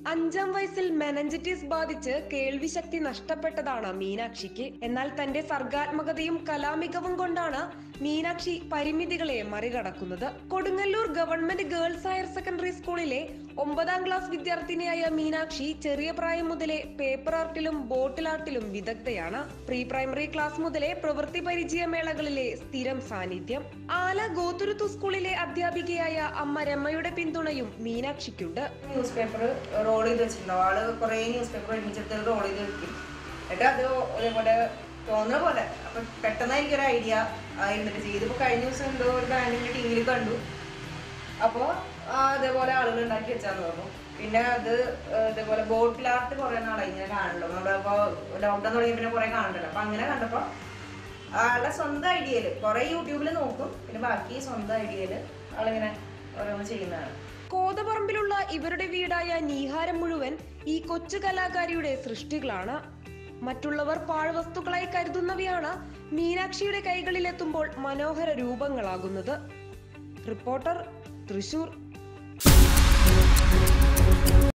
അഞ്ചാം വയസ്സിൽ മെനഞ്ചിറ്റിസ് ബാധിച്ച് കേൾവിശക്തി നഷ്ടപ്പെട്ടതാണ് മീനാക്ഷിക്ക് എന്നാൽ തന്റെ സർഗാത്മകതയും കലാമികവും കൊണ്ടാണ് മീനാക്ഷി പരിമിതികളെ മറികടക്കുന്നത് Kodungallur government girls higher secondary സ്കൂളിലെ ഒമ്പതാം ക്ലാസ് വിദ്യാർത്ഥിനിയായ മീനാക്ഷി ചെറിയ പ്രായം മുതലേ പേപ്പർ ആർട്ടിലും ബോട്ടിൽ ആർട്ടിലും വിദഗ്ധയാണ് പ്രീ പ്രൈമറി ക്ലാസ് മുതലേ പ്രവൃത്തി പരിചയ മേളകളിലെ സ്ഥിരം സാന്നിധ്യം ആല ഗോതുരുത്തു സ്കൂളിലെ അധ്യാപികയായ അമ്മ രമയുടെ പിന്തുണയും മീനാക്ഷിക്കുണ്ട് ന്യൂസ് പേപ്പർ റോൾ ചെയ്ത് വെച്ചിട്ടുണ്ടാവും ആള് കുറേ ന്യൂസ് പേപ്പർ ഒരുമിച്ചെടുത്ത് റോൾ ചെയ്ത് വെക്കും എന്നിട്ട് അത് അതേപോലെ തോന്നുന്ന പോലെ അപ്പൊ പെട്ടെന്ന് എനിക്കൊരു ഐഡിയ എന്നിട്ട് ചെയ്ത് ഇപ്പൊ കഴിഞ്ഞ ദിവസം എന്തോ ഒരു ബാൻഡിന്റെ ടി വിയിൽ കണ്ടു അപ്പോൾ അതേപോലെ ആളുകൾ ഉണ്ടാക്കി വെച്ചാന്ന് പറഞ്ഞു പിന്നെ അത് ആ, ഇതേപോലെ ബോട്ടിൽ ആർട്ട് കുറെ നാളായി ഇങ്ങനെ കാണുന്നുണ്ടോ നമ്മുടെ ഇപ്പോൾ ലോക്ക്ഡൗൺ തുടങ്ങിയ പിന്നെ കുറെ കാണുന്നുണ്ടല്ലോ അപ്പൊ അങ്ങനെ കണ്ടപ്പോൾ ആളുടെ സ്വന്തം ഐഡിയയില് കുറെ യൂട്യൂബിൽ നോക്കും പിന്നെ ബാക്കി സ്വന്തം ഐഡിയയില് ആളിങ്ങനെ ഓരോന്ന് ചെയ്യുന്നതാണ് കോതപറമ്പിലുള്ള ഇവരുടെ വീടായ നീഹാരം മുഴുവൻ ഈ കൊച്ചു കലാകാരിയുടെ സൃഷ്ടികളാണ് മറ്റുള്ളവർ പാഴ്വസ്തുക്കളായി കരുതുന്നവയാണ് മീനാക്ഷിയുടെ കൈകളിലെത്തുമ്പോൾ മനോഹര രൂപങ്ങളാകുന്നത് റിപ്പോർട്ടർ തൃശൂർ